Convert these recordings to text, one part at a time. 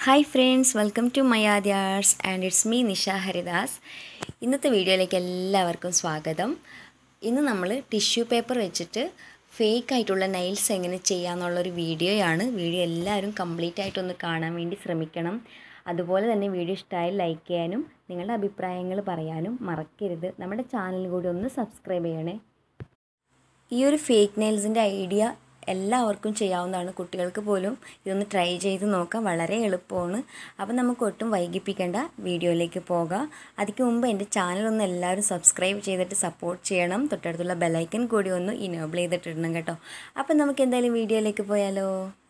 hi friends welcome to Mayadi arts and it's me Nisha Haridas ഇന്നത്തെ വീഡിയോയിലേക്ക് എല്ലാവർക്കും സ്വാഗതം ഇന്ന് നമ്മൾ ടിഷ്യൂ പേപ്പർ വെച്ചിട്ട് ഫേക്ക് ആയിട്ടുള്ള നെയിൽസ് എങ്ങനെ ചെയ്യാമെന്നുള്ളൊരു വീഡിയോയാണ് വീഡിയോ എല്ലാവരും കംപ്ലീറ്റ് ആയിട്ടൊന്ന് കാണാൻ വേണ്ടി ശ്രമിക്കണം അതുപോലെ തന്നെ വീഡിയോ ഇഷ്ടമായി ലൈക്ക് ചെയ്യാനും നിങ്ങളുടെ അഭിപ്രായങ്ങൾ പറയാനും മറക്കരുത് നമ്മുടെ ചാനൽ കൂടി ഒന്ന് സബ്സ്ക്രൈബ് ചെയ്യണേ ഈ ഒരു ഫേക്ക് നെയിൽസിൻ്റെ ഐഡിയ എല്ലാവർക്കും ചെയ്യാവുന്നതാണ് കുട്ടികൾക്ക് പോലും ഇതൊന്ന് ട്രൈ ചെയ്ത് നോക്കാം വളരെ എളുപ്പമാണ് അപ്പം നമുക്ക് ഒട്ടും വൈകിപ്പിക്കേണ്ട വീഡിയോയിലേക്ക് പോകാം അതിക്ക് മുമ്പ് എൻ്റെ ചാനൽ ഒന്ന് എല്ലാവരും സബ്സ്ക്രൈബ് ചെയ്തിട്ട് സപ്പോർട്ട് ചെയ്യണം തൊട്ടടുത്തുള്ള ബെലൈക്കൻ കൂടി ഒന്ന് ഇനേബിൾ ചെയ്തിട്ടിടണം കേട്ടോ അപ്പം നമുക്ക് എന്തായാലും വീഡിയോയിലേക്ക് പോയാലോ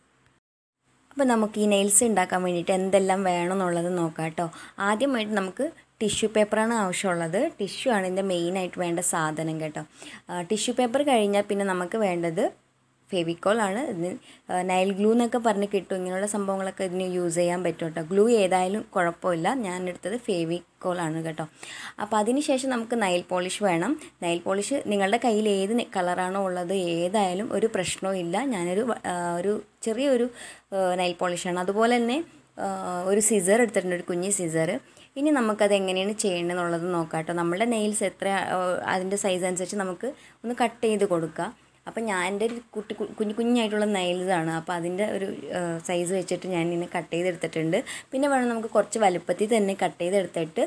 അപ്പോൾ നമുക്ക് ഈ നെയിൽസ് ഉണ്ടാക്കാൻ വേണ്ടിയിട്ട് എന്തെല്ലാം വേണം എന്നുള്ളത് നോക്കാം കേട്ടോ ആദ്യമായിട്ട് നമുക്ക് ടിഷ്യൂ പേപ്പറാണ് ആവശ്യമുള്ളത് ടിഷ്യൂ ആണ് ഇതിൻ്റെ മെയിനായിട്ട് വേണ്ട സാധനം കേട്ടോ ടിഷ്യൂ പേപ്പർ കഴിഞ്ഞാൽ പിന്നെ നമുക്ക് വേണ്ടത് ഫെവിക്കോൾ ആണ് ഇതിന് നൈൽ ഗ്ലൂ എന്നൊക്കെ പറഞ്ഞ് കിട്ടും ഇങ്ങനെയുള്ള സംഭവങ്ങളൊക്കെ ഇതിന് യൂസ് ചെയ്യാൻ പറ്റും കേട്ടോ ഗ്ലൂ ഏതായാലും കുഴപ്പമില്ല ഞാൻ എടുത്തത് ഫെവിക്കോൾ ആണ് കേട്ടോ അപ്പോൾ അതിന് ശേഷം നമുക്ക് നൈൽ പോളിഷ് വേണം നൈൽ പോളിഷ് നിങ്ങളുടെ കയ്യിൽ ഏത് കളറാണോ ഉള്ളത് ഏതായാലും ഒരു പ്രശ്നവും ഇല്ല ഞാനൊരു ഒരു ചെറിയൊരു നൈൽ പോളിഷാണ് അതുപോലെ തന്നെ ഒരു സിസർ എടുത്തിട്ടുണ്ട് ഒരു കുഞ്ഞ് സിസർ ഇനി നമുക്കത് എങ്ങനെയാണ് ചെയ്യേണ്ടതെന്നുള്ളത് നോക്കാം കേട്ടോ നമ്മുടെ നെയിൽസ് എത്ര അതിൻ്റെ സൈസ് അനുസരിച്ച് നമുക്ക് ഒന്ന് കട്ട് ചെയ്ത് കൊടുക്കുക അപ്പം ഞാൻ എൻ്റെ ഒരു കുട്ടി കുഞ്ഞു കുഞ്ഞായിട്ടുള്ള നെയിൽസാണ് അപ്പോൾ അതിൻ്റെ ഒരു സൈസ് വെച്ചിട്ട് ഞാൻ ഇങ്ങനെ കട്ട് ചെയ്തെടുത്തിട്ടുണ്ട് പിന്നെ വേണം നമുക്ക് കുറച്ച് വലുപ്പത്തിൽ തന്നെ കട്ട് ചെയ്തെടുത്തിട്ട്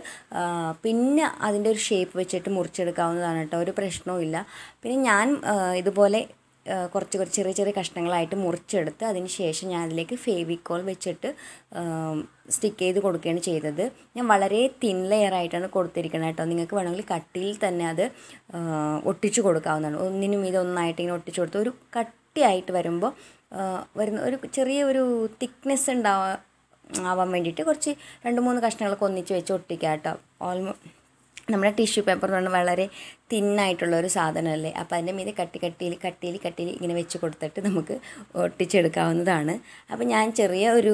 പിന്നെ അതിൻ്റെ ഒരു ഷേപ്പ് വെച്ചിട്ട് മുറിച്ചെടുക്കാവുന്നതാണ് കേട്ടോ ഒരു പ്രശ്നവും ഇല്ല പിന്നെ ഞാൻ ഇതുപോലെ കുറച്ച് കുറച്ച് ചെറിയ ചെറിയ കഷ്ണങ്ങളായിട്ട് മുറിച്ചെടുത്ത് അതിന് ശേഷം ഞാൻ അതിലേക്ക് ഫേവിക്കോൾ വെച്ചിട്ട് സ്റ്റിക്ക് ചെയ്ത് കൊടുക്കുകയാണ് ചെയ്തത് ഞാൻ വളരെ തിൻ ലെയറായിട്ടാണ് കൊടുത്തിരിക്കുന്നത് കേട്ടോ നിങ്ങൾക്ക് വേണമെങ്കിൽ കട്ടിയിൽ തന്നെ അത് ഒട്ടിച്ചു കൊടുക്കാവുന്നതാണ് ഒന്നിനും ഇത് ഒന്നായിട്ട് ഇങ്ങനെ ഒട്ടിച്ചു കൊടുത്ത് ഒരു കട്ടിയായിട്ട് വരുമ്പോൾ വരുന്ന ഒരു ചെറിയ ഒരു തിക്നെസ് ഉണ്ടാവാൻ ആവാൻ വേണ്ടിയിട്ട് കുറച്ച് രണ്ട് മൂന്ന് കഷ്ണങ്ങളൊക്കെ ഒന്നിച്ച് വെച്ച് ഒട്ടിക്കുക കേട്ടോ ഓൾമോ നമ്മുടെ ടിഷ്യൂ പേപ്പർ എന്ന് പറഞ്ഞാൽ വളരെ തിന്നായിട്ടുള്ള ഒരു സാധനമല്ലേ അപ്പോൾ അതിൻ്റെ മീതെ കട്ടി കട്ടിയിൽ കട്ടിയിൽ കട്ടിയിൽ ഇങ്ങനെ വെച്ച് കൊടുത്തിട്ട് നമുക്ക് ഒട്ടിച്ചെടുക്കാവുന്നതാണ് അപ്പോൾ ഞാൻ ചെറിയ ഒരു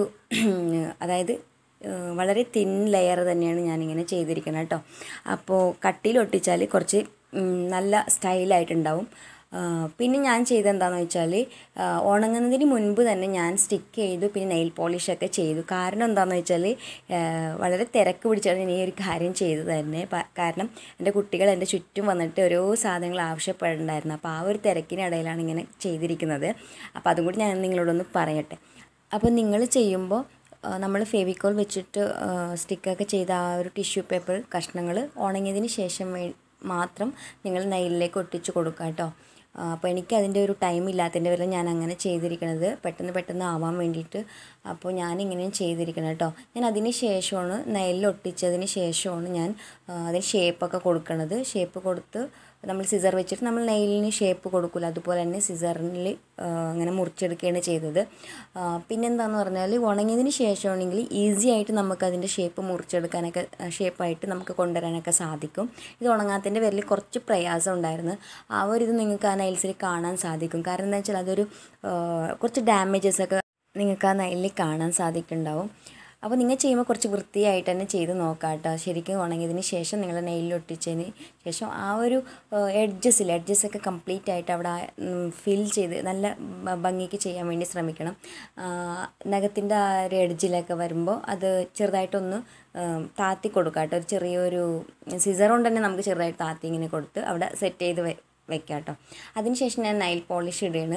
അതായത് വളരെ തിൻ ലെയർ തന്നെയാണ് ഞാനിങ്ങനെ ചെയ്തിരിക്കുന്നത് കേട്ടോ അപ്പോൾ കട്ടിയിൽ ഒട്ടിച്ചാൽ കുറച്ച് നല്ല സ്റ്റൈലായിട്ടുണ്ടാവും പിന്നെ ഞാൻ ചെയ്തത് എന്താണെന്ന് വെച്ചാൽ ഉണങ്ങുന്നതിന് മുൻപ് തന്നെ ഞാൻ സ്റ്റിക്ക് ചെയ്തു പിന്നെ നെയിൽ പോളിഷൊക്കെ ചെയ്തു കാരണം എന്താണെന്ന് വെച്ചാൽ വളരെ തിരക്ക് പിടിച്ചാണ് ഞാൻ ഈ ഒരു കാര്യം ചെയ്തത് തന്നെ കാരണം എൻ്റെ കുട്ടികൾ എൻ്റെ ചുറ്റും വന്നിട്ട് ഓരോ സാധനങ്ങൾ ആവശ്യപ്പെടുന്നുണ്ടായിരുന്നു അപ്പോൾ ആ ഒരു തിരക്കിനിടയിലാണ് ഇങ്ങനെ ചെയ്തിരിക്കുന്നത് അപ്പോൾ അതും കൂടി ഞാൻ നിങ്ങളോടൊന്ന് പറയട്ടെ അപ്പോൾ നിങ്ങൾ ചെയ്യുമ്പോൾ നമ്മൾ ഫെവിക്കോൾ വെച്ചിട്ട് സ്റ്റിക്കൊക്കെ ചെയ്ത ആ ഒരു ടിഷ്യൂ പേപ്പർ കഷ്ണങ്ങൾ ഉണങ്ങിയതിന് ശേഷം മാത്രം നിങ്ങൾ നെയിലിലേക്ക് ഒട്ടിച്ച് കൊടുക്കുക കേട്ടോ അപ്പോൾ എനിക്ക് അതിൻ്റെ ഒരു ടൈം ഇല്ലാത്തതിൻ്റെ പേരിൽ ഞാൻ അങ്ങനെ ചെയ്തിരിക്കുന്നത് പെട്ടെന്ന് പെട്ടെന്ന് ആവാൻ വേണ്ടിയിട്ട് അപ്പോൾ ഞാൻ ഇങ്ങനെയും ചെയ്തിരിക്കണം കേട്ടോ ഞാൻ അതിന് ശേഷമാണ് നെയിലിൽ ഒട്ടിച്ചതിന് ശേഷമാണ് ഞാൻ അതിന് ഷേപ്പൊക്കെ കൊടുക്കണത് ഷേപ്പ് കൊടുത്ത് നമ്മൾ സിസർ വെച്ചിട്ട് നമ്മൾ നെയിലിന് ഷേപ്പ് കൊടുക്കില്ല അതുപോലെ തന്നെ സിസറിൽ അങ്ങനെ മുറിച്ചെടുക്കുകയാണ് ചെയ്തത് പിന്നെന്താണെന്ന് പറഞ്ഞാൽ ഉണങ്ങിയതിന് ശേഷമാണെങ്കിൽ ഈസി ആയിട്ട് നമുക്ക് അതിൻ്റെ ഷേപ്പ് മുറിച്ചെടുക്കാനൊക്കെ ഷേപ്പായിട്ട് നമുക്ക് കൊണ്ടുവരാനൊക്കെ സാധിക്കും ഇത് ഉണങ്ങാത്തതിൻ്റെ പേരിൽ കുറച്ച് പ്രയാസം ഉണ്ടായിരുന്നു ആ ഒരു ഇത് നിങ്ങൾക്ക് ആ നൈൽസിൽ കാണാൻ സാധിക്കും കാരണം എന്താ വെച്ചാൽ അതൊരു കുറച്ച് ഡാമേജസ് ഒക്കെ നിങ്ങൾക്ക് ആ നൈലിൽ കാണാൻ സാധിക്കുന്നുണ്ടാവും അപ്പോൾ നിങ്ങൾ ചെയ്യുമ്പോൾ കുറച്ച് വൃത്തിയായിട്ട് തന്നെ ചെയ്ത് നോക്കാം കേട്ടോ ശരിക്കും ഉണങ്ങിയതിന് ശേഷം നിങ്ങൾ നെയിലിൽ ഒട്ടിച്ചതിന് ശേഷം ആ ഒരു എഡ്ജസിൽ എഡ്ജസൊക്കെ കംപ്ലീറ്റ് ആയിട്ട് അവിടെ ഫിൽ ചെയ്ത് നല്ല ഭംഗിക്ക് ചെയ്യാൻ വേണ്ടി ശ്രമിക്കണം നഖത്തിൻ്റെ ആ ഒരു എഡ്ജിലൊക്കെ വരുമ്പോൾ അത് ചെറുതായിട്ടൊന്ന് താത്തി കൊടുക്കാം കേട്ടോ ഒരു ചെറിയൊരു സിസർ കൊണ്ട് തന്നെ നമുക്ക് ചെറുതായിട്ട് താത്തി ഇങ്ങനെ കൊടുത്ത് അവിടെ സെറ്റ് ചെയ്ത് വെക്കാം കേട്ടോ അതിനുശേഷം ഞാൻ നൈൽ പോളിഷ് ഇടുകയാണ്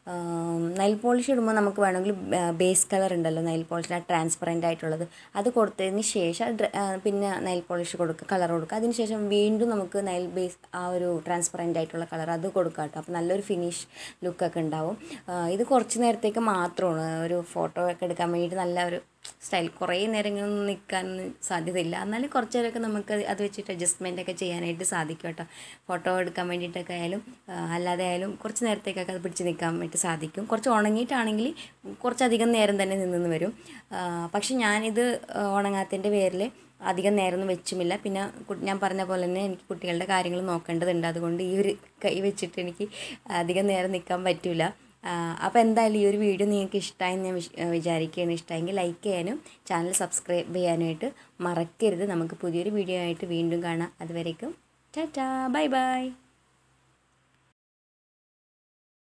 നൈൽ പോളിഷ് ഇടുമ്പോൾ നമുക്ക് വേണമെങ്കിൽ ബേസ് കളർ ഉണ്ടല്ലോ നൈൽ പോളിഷിന് ട്രാൻസ്പെറൻ്റ് ആയിട്ടുള്ളത് അത് കൊടുത്തതിന് ശേഷം പിന്നെ നൈൽ പോളിഷ് കൊടുക്കുക കളർ കൊടുക്കുക അതിന് ശേഷം വീണ്ടും നമുക്ക് നൈൽ ബേസ് ആ ഒരു ട്രാൻസ്പെറൻ്റ് ആയിട്ടുള്ള കളർ അത് കൊടുക്കുക കേട്ടോ അപ്പോൾ നല്ലൊരു ഫിനിഷ് ലുക്കൊക്കെ ഉണ്ടാവും ഇത് കുറച്ച് നേരത്തേക്ക് മാത്രമാണ് ഒരു ഫോട്ടോ ഒക്കെ എടുക്കാൻ വേണ്ടിയിട്ട് നല്ല ഒരു സ്റ്റൈൽ കുറേ നേരങ്ങളൊന്നും നിൽക്കാൻ സാധ്യതയില്ല എന്നാലും കുറച്ച് നേരമൊക്കെ നമുക്ക് അത് വെച്ചിട്ട് അഡ്ജസ്റ്റ്മെൻ്റ് ഒക്കെ ചെയ്യാനായിട്ട് സാധിക്കും കേട്ടോ ഫോട്ടോ എടുക്കാൻ വേണ്ടിയിട്ടൊക്കെ ആയാലും അല്ലാതെ ആയാലും കുറച്ച് നേരത്തേക്കൊക്കെ അത് പിടിച്ച് നിൽക്കാൻ വേണ്ടി സാധിക്കും കുറച്ച് ഉണങ്ങിയിട്ടാണെങ്കിൽ കുറച്ചധികം നേരം തന്നെ നിന്ന് വരും പക്ഷെ ഞാനിത് ഉണങ്ങാത്തതിൻ്റെ പേരിൽ അധികം നേരമൊന്നും വെച്ചുമില്ല പിന്നെ ഞാൻ പറഞ്ഞ പോലെ തന്നെ എനിക്ക് കുട്ടികളുടെ കാര്യങ്ങൾ നോക്കേണ്ടതുണ്ട് അതുകൊണ്ട് ഈ ഒരു കൈ വെച്ചിട്ട് എനിക്ക് അധികം നേരം നിൽക്കാൻ പറ്റില്ല അപ്പോൾ എന്തായാലും ഈ ഒരു വീഡിയോ നിങ്ങൾക്ക് ഇഷ്ടമായി ഞാൻ വിചാരിക്കുകയാണ് ഇഷ്ടമായെങ്കിൽ ലൈക്ക് ചെയ്യാനും ചാനൽ സബ്സ്ക്രൈബ് ചെയ്യാനായിട്ട് മറക്കരുത് നമുക്ക് പുതിയൊരു വീഡിയോ ആയിട്ട് വീണ്ടും കാണാം അതുവരേക്കും ടാറ്റാ ബൈ ബൈ